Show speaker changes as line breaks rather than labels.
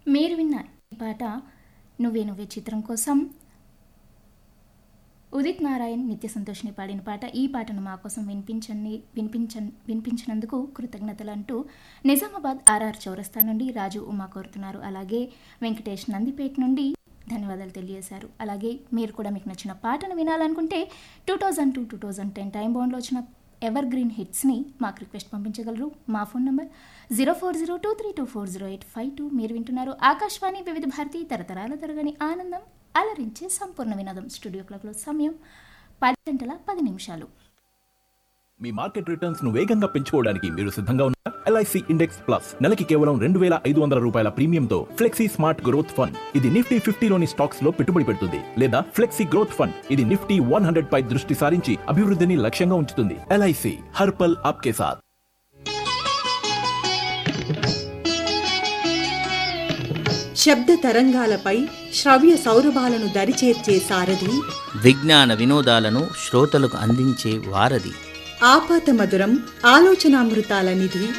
మీరు విన్న ఈ పాట నువ్వే నువ్వే చిత్రం కోసం ఉదిత్ నారాయణ్ నిత్య సంతోష్ని పాడిన పాట ఈ పాటను మా కోసం వినిపించండి వినిపించ వినిపించినందుకు కృతజ్ఞతలు అంటూ నిజామాబాద్ ఆర్ఆర్ చౌరస్తా నుండి రాజు ఉమా కోరుతున్నారు అలాగే వెంకటేష్ నందిపేట్ నుండి ధన్యవాదాలు తెలియజేశారు అలాగే మీరు కూడా మీకు నచ్చిన పాటను వినాలనుకుంటే two thousand two two thousand ten time బౌండ్లో వచ్చిన ఎవర్ గ్రీన్ హిట్స్ని మాకు రిక్వెస్ట్ పంపించగలరు మా phone number zero four zero two three two four zero eight five two మీరు వింటున్నారు ఆకాశవాణి వివిధ భారతి తరతరాల తరగని ఆనందం అలరించే సంపూర్ణ వినోదం స్టూడియో క్లాక్లో సమయం పది గంటల పది నిమిషాలు
మీ మార్కెట్ రిటర్న్స్ ను వేగంగా పెంచుకోవడానికి మీరు సిద్ధంగా ఉన్నారా ఎల్ఐసి ఇండెక్స్ ప్లస్ నెలకి కేవలం రెండు వేల ఐదు వందల రూపాయల ప్రీమియంతో ఫ్లెక్సీ స్మార్ట్ గ్రోత్ ఫండ్ ఇది నిఫ్టీ ఫిఫ్టీలోని స్టాక్స్ లో పెట్టుబడి పెడుతుంది లేదా ఫ్లెక్సీ గ్రోత్ ఫండ్ ఇది నిఫ్టీ వన్ హండ్రెడ్ పై దృష్టి సారించి అభివృద్ధిని లక్ష్యంగా ఉంచుతుంది ఎల్ఐసి హర్పల్ ఆప్కే సాత్
శబ్ద తరంగాలపై శ్రవ్య సౌరభాలను దరిచేర్చే సారథి
విజ్ఞాన వినోదాలను శ్రోతలకు అందించే వారధి
ఆపాత మధురం ఆలోచనామృతాల నిధి